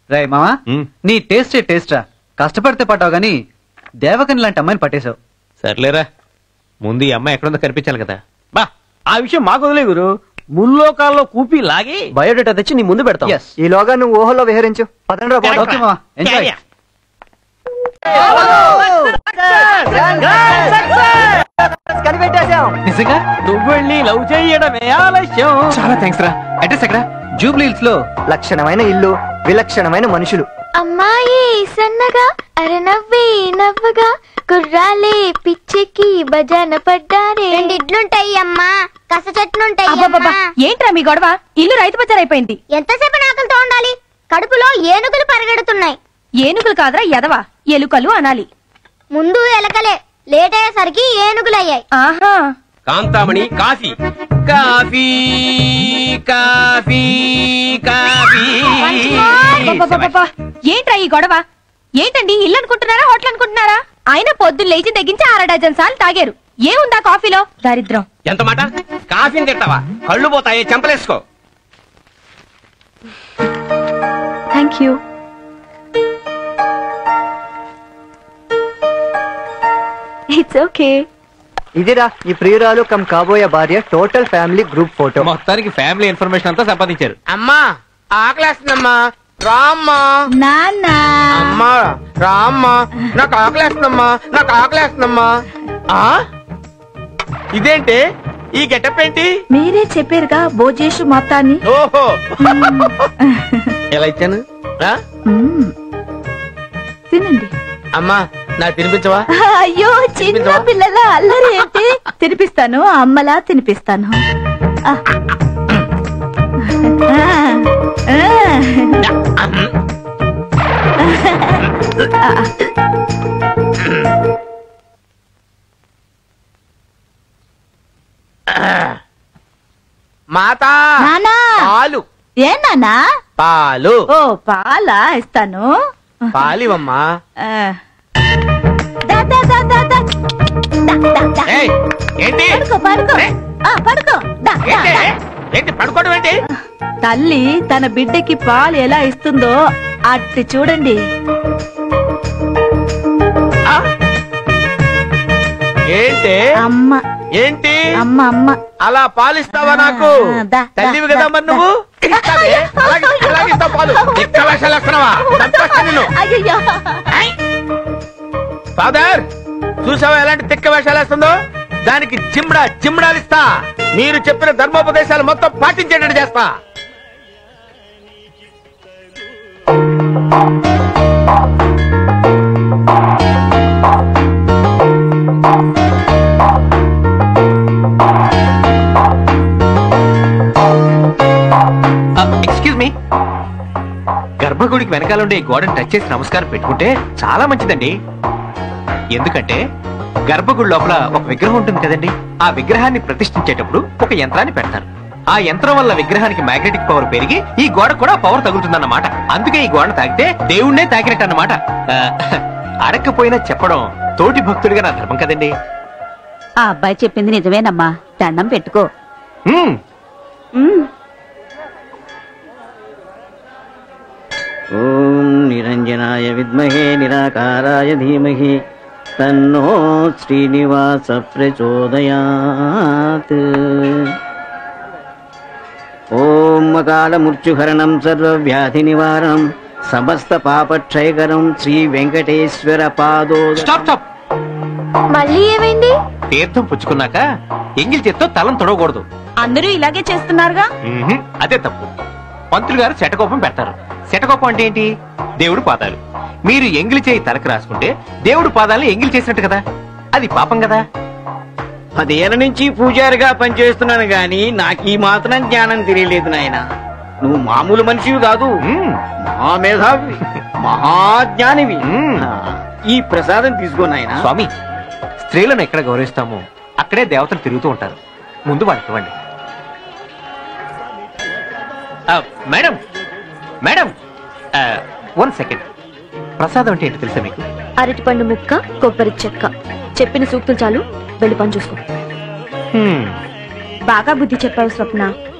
రే మావా ఉమ్. నీ టేస్టే టేస్టా కష్టపడితే పట్టావు గాని దేవకని లాంటి అమ్మాయిని పట్టేశావు సర్లేరా ముందు ఈ అమ్మాయి ఎక్కడుందో కనిపించాలి కదా బా ఆ విషయం మాకు వదిలే గురు ముల్లోకాల్లో కూపి లాగి బయోడేటా తెచ్చి నీ ముందు పెడతాం Yes. ఈలోగా నువ్వు ఊహలో విహరించు పదండ్రా పోదాం. ఓకే మావా ఎంజాయ్ కనిపెట్టేశాం నిజంగా నువ్వు వెళ్ళి లవ్ చేయడమే ఆలస్యం చాలా థ్యాంక్స్ రా అడ్రస్ ఎక్కడ జూబ్లీ హిల్స్ లో లక్షణమైన ఇల్లు విలక్షణమైన మనుషులు అమ్మాయి సన్నగా అరనవ్వి నవ్వగా కుర్రాలే పిచ్చెక్కి భజన పడ్డారే రెండిట్లుంటాయి అమ్మా కస చెట్లుంటాయి అబ్బబ్బబ్బా, అమ్మా. ఏంట్రా మీ గొడవ ఇల్లు రైతు బజార్ అయిపోయింది ఎంతసేపు ఆకలితో ఉండాలి కడుపులో ఏనుగులు పరిగెడుతున్నాయి ఏనుగులు కాదురా ఎదవా ఎలుకలు అనాలి ముందు ఎలకలే లేట్ అయ్యేసరికి ఏనుగులు అయ్యాయి ఆహా Kanthamani coffee coffee coffee coffee అబ్బబ్బబ్బబ్బా, ఏంట్రా ఈ గొడవ ఏంటండి ఇల్లు అనుకుంటున్నారా హోటల్ అనుకుంటున్నారా ఆయన పొద్దున్న లేచి తెగించి అర డజన్ సార్లు తాగారు ఏముందా కాఫీలో దరిద్రం ఎంత మాట కాఫీని తింటావా కళ్ళు పోతాయి చెంపలేసుకో థ్యాంక్ యూ ఇట్స్ ఓకే ఇదిరా ఈ ప్రియురాలు కమ్ కాబోయే భార్య టోటల్ ఫ్యామిలీ గ్రూప్ ఫోటో మొత్తానికి ఫ్యామిలీ ఇన్ఫర్మేషన్ అంతా సంపాదించారు అమ్మా ఆకలేస్తుందమ్మా రామ్మా నాన్న అమ్మా రామ్మా నాకు ఆకలేస్తుందమ్మా నాకు ఆకలేస్తుందమ్మా ఆ ఇదేంటి ఈ గెటప్ ఏంటి మీరే చెప్పారుగా భోజేషు మొత్తాన్ని ఓహో ఎలా ఇచ్చాను రా మ్మ్. తినండి అమ్మా నాకు తినిపించవా అయ్యో చిన్న తినిపించవా? పిల్లల అల్లరి ఏంటి తినిపిస్తాను అమ్మలా తినిపిస్తాను ఆ. ఆ, ఆ. మాతా నానా పాలు ఏ నానా పాలు ఓ పాలా ఇస్తాను పాలివమ్మా ఆ. దా, దా, దా, దా, దా. దా, దా, దా. ఏయ్, ఏంటి పడుకో పడుకో ఏ? ఆ, పడుకో దా, దా, ఏంటి దా. ఏంటి పడుకోవడం ఏంటి తల్లి తన బిడ్డకి పాలు ఎలా ఇస్తుందో అట్టి చూడండి ఆ? ఏంటి అమ్మ ఏంటి అమ్మ అమ్మ అలా పాలిస్తావా నాకు ఆ, దా, తల్లివి దా, కదా దా, మరి నువ్వు ఇస్తావే? అలాగే అలాగే ఇస్తావు పాలు ఎక్కడ వేషాలు వేస్తున్నావా చంపేస్తా నిన్ను అయ్యయ్యో. ఫాదర్ చూసావా ఎలాంటి తిక్క వేషాలు వేస్తుందో దానికి చిమ్డా చిమ్డాలు ఇస్తా మీరు చెప్పిన ధర్మోపదేశాలు మొత్తం పాటించేటట్టు చేస్తా ఎక్స్క్యూజ్ మీ గర్భగుడికి వెనకాల ఉండే ఈ గోడను టచ్ చేసి నమస్కారం పెట్టుకుంటే చాలా మంచిదండి ఎందుకంటే గర్భగుడి లోపల ఒక విగ్రహం ఉంటుంది కదండి ఆ విగ్రహాన్ని ప్రతిష్ఠించేటప్పుడు ఒక యంత్రాన్ని పెడతారు ఆ యంత్రం వల్ల విగ్రహానికి మ్యాగ్నెటిక్ పవర్ పెరిగి ఈ గోడ కూడా పవర్ తగులుతుందన్నమాట అందుకే ఈ గోడను తాకితే దేవుణ్ణే తాకినట్టు అన్నమాట ఆ, అడగకపోయినా చెప్పడం తోటి భక్తుడిగా నా ధర్మం కదండి ఆ అబ్బాయి చెప్పింది నిజమేనమ్మా దండం పెట్టుకో మ్మ్. ఓం నిరంజనాయ విద్మహే నిరాకారాయ ధీమహి తన్నో శ్రీనివాస ప్రచోదయాత్ ఓం అకాల మృత్యుహరణం సర్వవ్యాధి నివారణం సమస్త పాపక్షయకరం శ్రీ వెంకటేశ్వర పాదో స్టాప్ స్టాప్ మళ్ళీ ఏమైంది తీర్థం పుచ్చుకున్నాక ఎంగిల్ చేత్తో తలం తొడవకూడదు అందరూ ఇలాగే చేస్తున్నారుగా మ్మ్హ్. అదే తప్పు పంతులు గారు శటకోపం పెడతారు శటకోపం అంటే ఏంటి దేవుడు పాదాలు మీరు ఎంగిలి చేయి తలకు రాసుకుంటే దేవుడు పాదాలను ఎంగిలి చేసినట్టు కదా అది పాపం కదా పదేళ్ల నుంచి పూజారిగా పనిచేస్తున్నాను గాని నాకు ఈ మాత్రం జ్ఞానం తెలియలేదు నాయన నువ్వు మామూలు మనిషివి కాదు మ్మ్. మహా మేధావి మహాజ్ఞానివి మ్మ్. ఆ, ఈ ప్రసాదం తీసుకో నాయన స్వామి స్త్రీలను ఎక్కడ గౌరవిస్తామో అక్కడే దేవతలు తిరుగుతూ ఉంటారు ముందు వాళ్ళకి ఇవ్వండి ఆ, మేడం మేడం వన్ సెకండ్ ప్రసాదం అంటే ఏంటో తెలుసా మీకు అరటిపండు ముక్క కొబ్బరి చెక్క చెప్పిన సూక్తులు చాలు వెళ్ళి పని చూసుకో హ్మ్. బాగా బుద్ధి చెప్పావు స్వప్న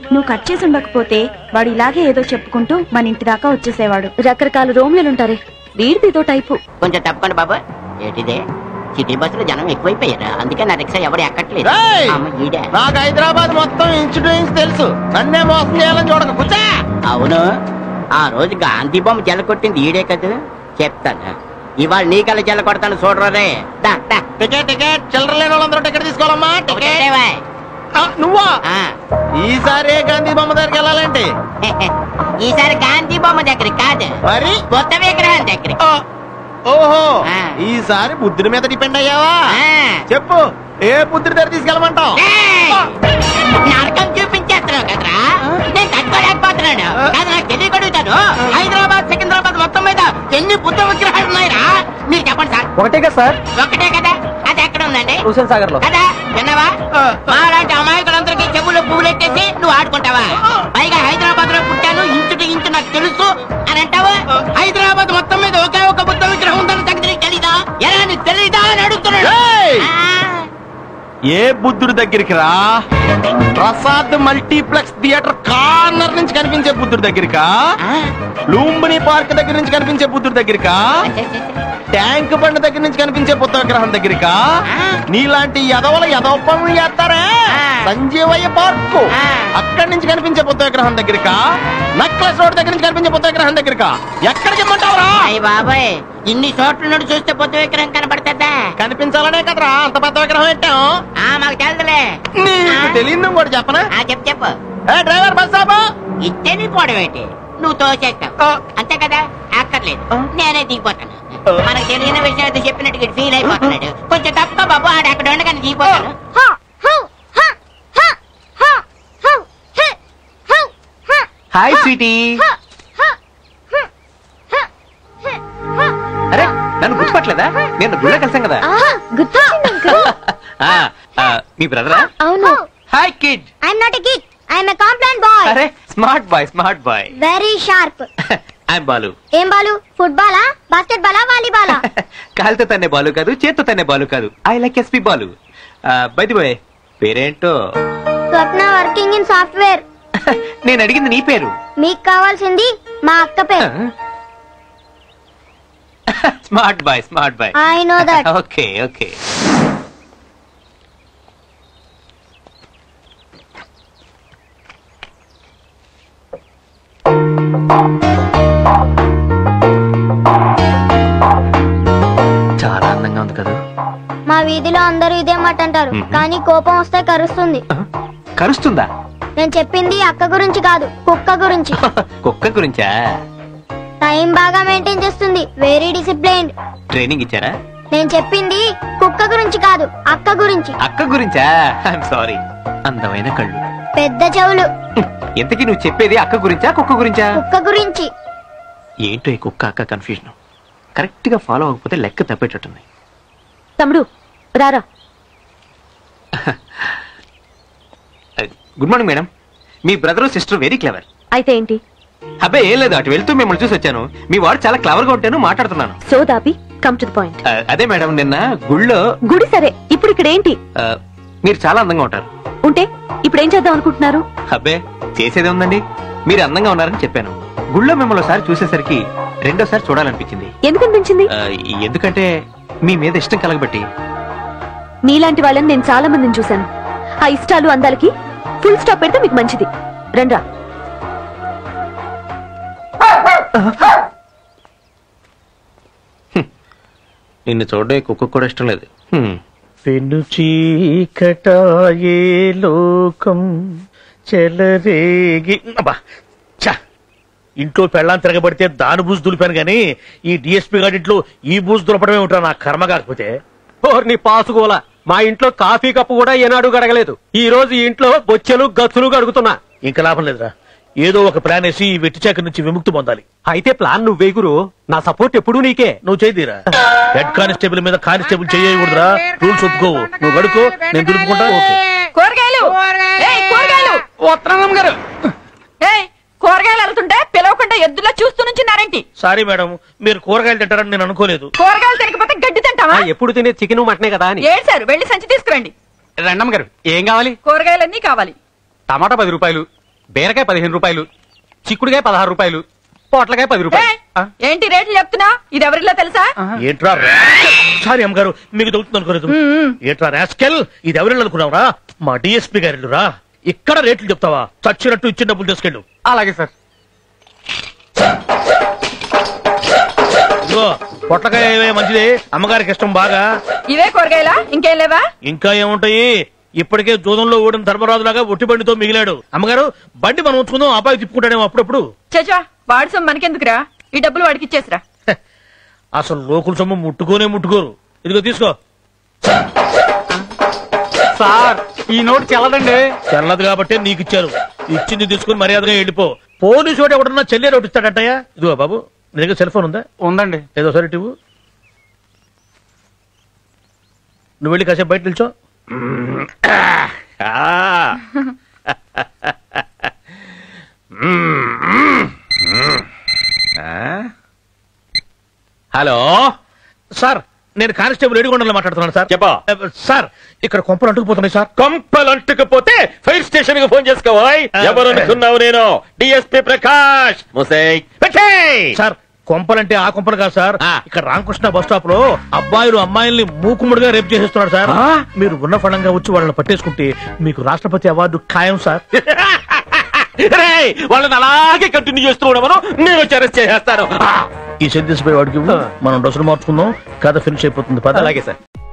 నువ్వు కట్ చేసి ఉండకపోతే వాడు ఇలాగే ఏదో చెప్పుకుంటూ మన ఇంటి దాకా వచ్చేసేవాడు రకరకాల రోమియోలుంటారే వీడిది ఇదో టైపు కొంచెం తప్పకుండా బాబు ఏంటిదే సిటీ బస్సులో జనం ఎక్కువైపోయారు అందుకే నా రిక్షా ఎవరు ఎక్కట్లేదు ఏయ్! అమ్మ, ఈడే నాకు హైదరాబాద్ మొత్తం ఇంచు టు ఇంచు తెలుసు నన్నే మోసం చేయాలని చూడక కూర్చో అవును ఆ రోజు గాంధీ బొమ్మ జల కొట్టింది ఈడే కదా చెప్తాను ఇవాళ నీకల్లా జల కొడతాను చూడరే దా, దా. టికెట్ టికెట్ చిల్లర లేని వాళ్ళందరూ టికెట్ తీసుకోవాలమ్మా టికెట్ ఒకటేవా? ఆ, నువ్వా ఆ. ఈసారి గాంధీ బొమ్మ దగ్గరికి వెళ్ళాలంటే ఈసారి గాంధీ బొమ్మ దగ్గరికి కాదు మరి కొత్త విగ్రహం దగ్గరికి ఆ, ఓహో ఆ. ఈసారి బుద్ధుడి మీద డిపెండ్ అయ్యావా ఆ. చెప్పు ఏ బుద్ధుడి దగ్గర తీసుకెళ్ళమంటావు ఏయ్! నరకం చూపించేస్తున్నావు కదరా నేను తట్టుకోలేకపోతున్నాను కాదు నాకు తెలియగలుగుతాను హైదరాబాద్ సికింద్రాబాద్ మొత్తం మీద ఎన్ని బుద్ధ విగ్రహాలు ఉన్నాయిరా మీరు చెప్పండి సార్ ఒకటే కదా సార్ ఒకటే కదా అది ఎక్కడ ఉందండి హుసేన్ సాగర్ లో కదా విన్నావా మాలాంటి అమాయకులందరికీ చెవులు పువ్వులు ఎట్టేసి నువ్వు ఆడుకుంటావా పైగా హైదరాబాద్ లో పుట్టాను ఇంచుటి ఇంచు నాకు తెలుసు అని అంటావా హైదరాబాద్ మొత్తం మీద ఒకే ఒక బుద్ధ విగ్రహం ఉందని తగ్గ నీకు తెలీదా ఎలా నీకు తెలీదా అని అడుగుతున్నాడు ఏయ్! ఆ. ఏ బుద్ధుడి దగ్గరికి రా ప్రసాద్ మల్టీప్లెక్స్ థియేటర్ కార్నర్ నుంచి కనిపించే బుద్ధుడి దగ్గరికా ఆ. లూంబిని పార్క్ దగ్గర నుంచి కనిపించే బుద్ధుడి దగ్గరికా ట్యాంక్ బండ్ దగ్గర నుంచి కనిపించే బుద్ధ విగ్రహం దగ్గరికా ఆ. నీలాంటి ఎదవల ఎదవ పనులు చేస్తారే ఆ. సంజీవయ్య పార్కు ఆ. అక్కడి నుంచి కనిపించే బుద్ధ విగ్రహం దగ్గరికా నక్లెస్ రోడ్ దగ్గర నుంచి కనిపించే బుద్ధ విగ్రహం దగ్గరికా ఎక్కడికి ఇమ్మంటావురా అయ్య బాబాయ్ ఇన్ని చోట్ల నుండి చూస్తే బుద్ధ విగ్రహం కనపడుతుందా కనిపించాలనే కదరా అంత పెద్ద విగ్రహం పెట్టాం ఆ మాకు తెలుదులే నీకు తెలియదు కూడా చెప్పనా ఆ చెప్పు చెప్పు ఏ డ్రైవర్ బస్ ఆపు. ఇస్తే నీ పోవడం ఏంటి నువ్వు తోచేస్తావు ఆ. అంతే కదా అక్కర్లేదు ఆ. నేనే దిగిపోతాను ఆ. మనకు తెలియని విషయం అయితే చెప్పినట్టు ఫీల్ అయిపోతున్నాడు కొంచెం తప్ప బాబు ఆడ అక్కడ ఉండగానే దిగిపోతాను హాయ్ స్వీటీ అరే నన్ను గుర్తుపట్టలేదా నేను గుళ్ళ కలిసాం కదా గుర్తొచ్చింది అంకుల్ ఆ, ఆ, మీ బ్రదరా అవును hi kid I'm not a kid I'm a complaint boy అరే smart boy smart boy very sharp I'm Balu ఏం బాలు ఫుట్బాలా బాస్కెట్ బాలా వాలీబాలా కాలుతో తన్నే బాలు కాదు చేత్తో తన్నే బాలు కాదు I like SP Balu by the boy పేరేంటో స్వప్న వర్కింగ్ ఇన్ సాఫ్ట్వేర్ నేను అడిగింది నీ పేరు మీకు కావాల్సింది మా అక్క పేరు smart boy smart boy I know that okay okay చాలా అందంగా ఉంది కదా మా వీధిలో అందరూ ఇదే మాట అంటారు మ్మ్. కానీ కోపం వస్తే కరుస్తుంది ఆ, కరుస్తుందా నేను చెప్పింది అక్క గురించి కాదు కుక్క గురించి కుక్క గురించా టైం బాగా మెయింటైన్ చేస్తుంది వెరీ డిసిప్లైన్డ్ ట్రైనింగ్ ఇచ్చారా నేను చెప్పింది కుక్క గురించి కాదు అక్క గురించి అక్క గురించా ఐఎమ్ సారీ అందమైన కళ్ళు పెద్ద చెవులు ఎంతకీ నువ్వు చెప్పేది అక్క గురించా కుక్క గురించా కుక్క గురించి ఏంటో ఈ కుక్క అక్క కన్ఫ్యూజన్ కరెక్ట్ గా ఫాలో అవ్వకపోతే లెక్క తప్పేటట్టుంది తమ్ముడు రారా గుడ్ మార్నింగ్ మేడం మీ బ్రదర్ సిస్టర్ వెరీ క్లవర్ అయితే ఏంటి అబ్బాయి ఏం లేదు అటు వెళ్తూ మిమ్మల్ని చూసి వచ్చాను మీ వాడు చాలా క్లవర్ గా ఉంటాను మాట్లాడుతున్నాను సో దాపి కమ్ టు ద పాయింట్ ఆ, అదే మేడం నిన్న గుళ్ళో గుడి సరే ఇప్పుడు ఇక్కడ ఏంటి ఆ, మీరు చాలా అందంగా ఉంటారు ఉంటే ఇప్పుడు ఏం చేద్దాం అనుకుంటున్నారు అబ్బే చేసేదే ఉందండి మీరు అందంగా ఉన్నారని చెప్పాను గుళ్ళో మిమ్మల్ని ఒకసారి చూసేసరికి రెండోసారి చూడాలనిపించింది ఎందుకు అనిపించింది ఆ, ఎందుకంటే మీ మీద ఇష్టం కలగబట్టి మీలాంటి వాళ్ళని నేను చాలా మందిని చూశాను ఆ ఇష్టాలు అందాలకి ఫుల్ స్టాప్ పెడితే మీకు మంచిది రండ్రా నిన్ను చూడడం ఈ కుక్క కూడా ఇష్టం లేదు హ్మ్. పెను చీకటాయే లోకం చెలరేగి అబ్బా ఛ! ఇంట్లో పెళ్ళాం తిరగబడితే దాని బూజు దులిపాను గాని ఈ డిఎస్పీ గారింట్లో ఈ బూజు దులపడమే ఉంటా నా కర్మ కాకపోతే నీ పాసుకోల మా ఇంట్లో కాఫీ కప్పు కూడా ఏనాడు గడగలేదు ఈ రోజు ఈ ఇంట్లో బొచ్చెలు గచ్చులు గడుగుతున్నా ఇంకా లాభం లేదురా ఏదో ఒక ప్లాన్ వేసి ఈ వెట్టి చాకరి నుంచి విముక్తి పొందాలి అయితే ప్లాన్ నువ్వే గురు నా సపోర్ట్ ఎప్పుడూ నీకే నువ్వు చేదిరా హెడ్ కానిస్టేబుల్ మీద కానిస్టేబుల్ చేయకూడదురా రూల్స్ ఒప్పుకోవు నువ్వు గడుకో నేను దులుపుకుంటా ఓకే కూరగాయలు ఏయ్, కూరగాయలు ఉత్తరం గారు ఏయ్, కూరగాయలు వెళ్తుంటే పిలవకుండా ఎద్దులా చూస్తూ నుంచున్నారేంటి సారీ మేడం మీరు కూరగాయలు తింటారని నేను అనుకోలేదు కూరగాయలు తినకపోతే గడ్డి తింటావా ఎప్పుడు తినే చికెన్ మటనే కదా అని ఏడ్చారు వెళ్ళి సంచి తీసుకురండి రండమ్మ గారు ఏం కావాలి కూరగాయలన్నీ కావాలి టమాటా పది రూపాయలు బీరకాయ పదిహేను రూపాయలు చిక్కుడుకాయ పదహారు రూపాయలు పొట్లకాయ పది రూపాయలు ఆ, ఏంటి రేట్లు చెప్తున్నా ఇది ఎవరిలో తెలుసా ఏంట్రా సారీ అమ్మగారు మీకు దొరుకుతుంది అనుకోలేదు ఏంట్రా రాస్కెల్ ఇది ఎవరిని అనుకున్నావురా మా డిఎస్పీ గారి రా ఇక్కడ రేట్లు చెప్తావా చచ్చినట్టు ఇచ్చిన డబ్బులు తీసుకెళ్ళు అలాగే సార్ ఇదిగో పొట్లకాయ ఏవే మంచిది అమ్మగారికి ఇష్టం బాగా ఇవే కూరగాయలా ఇంకేం లేవా ఇంకా ఏముంటాయి ఇప్పటికే జూదంలో ఓడిన ధర్మరాజులాగా ఒట్టి బండితో మిగిలాడు అమ్మగారు బండి మనం ఉంచుకుందాం అబ్బాయి తిప్పుకుంటాడేమో అప్పుడప్పుడు చచా వాడి సొమ్ము మనకెందుకురా ఈ డబ్బులు వాడికి ఇచ్చేసిరా అసలు లోకుల సొమ్ము ముట్టుకోనే ముట్టుకోరు ఇదిగో తీసుకో సార్ ఈ నోటు చెల్లదండి చెల్లదు కాబట్టి నీకు ఇచ్చారు ఇచ్చింది తీసుకుని మర్యాదగా వెళ్ళిపో పోలీసు వాడు ఎవడన్నా చెల్లె ఒకటి ఇస్తాడటయ్యా ఇదిగో బాబు నీ దగ్గర సెల్ ఫోన్ ఉందా ఉందండి ఏదో సరే ఇవ్వు నువ్వు వెళ్ళి కాసేపు బయట నిల్చో హలో సార్ నేను కానిస్టేబుల్ ఏడుగొండలో మాట్లాడుతున్నాను సార్ చెప్పా సార్ ఇక్కడ కొంపలు అంటుకుపోతున్నాయి సార్ కొంపలు అంటుకపోతే ఫైర్ స్టేషన్ కి ఫోన్ చేసుకోవాయ్ ఎవరు అనుకున్నావు నేను డిఎస్పీ ప్రకాష్ ముసై సార్ కొంపలంటే ఆ కొంపలు కాదు సార్ ఆ. ఇక్కడ రామకృష్ణ బస్ స్టాప్ లో అబ్బాయిలు అమ్మాయిల్ని మూకుముడిగా రేపు చేసేస్తున్నారు సార్ ఆ? మీరు ఉన్న ఫలంగా వచ్చి వాళ్ళని పట్టేసుకుంటే మీకు రాష్ట్రపతి అవార్డు ఖాయం సార్ రేయ్, వాళ్ళని అలాగే కంటిన్యూ చేస్తూ ఉండమను నేను వచ్చి అరెస్ట్ చేసేస్తాను ఈ సెంటెన్స్ పై వాడికి ఇవ్వు. మనం డ్రెస్సులు మార్చుకుందాం కథ ఫినిష్ అయిపోతుంది పద అలాగే సార్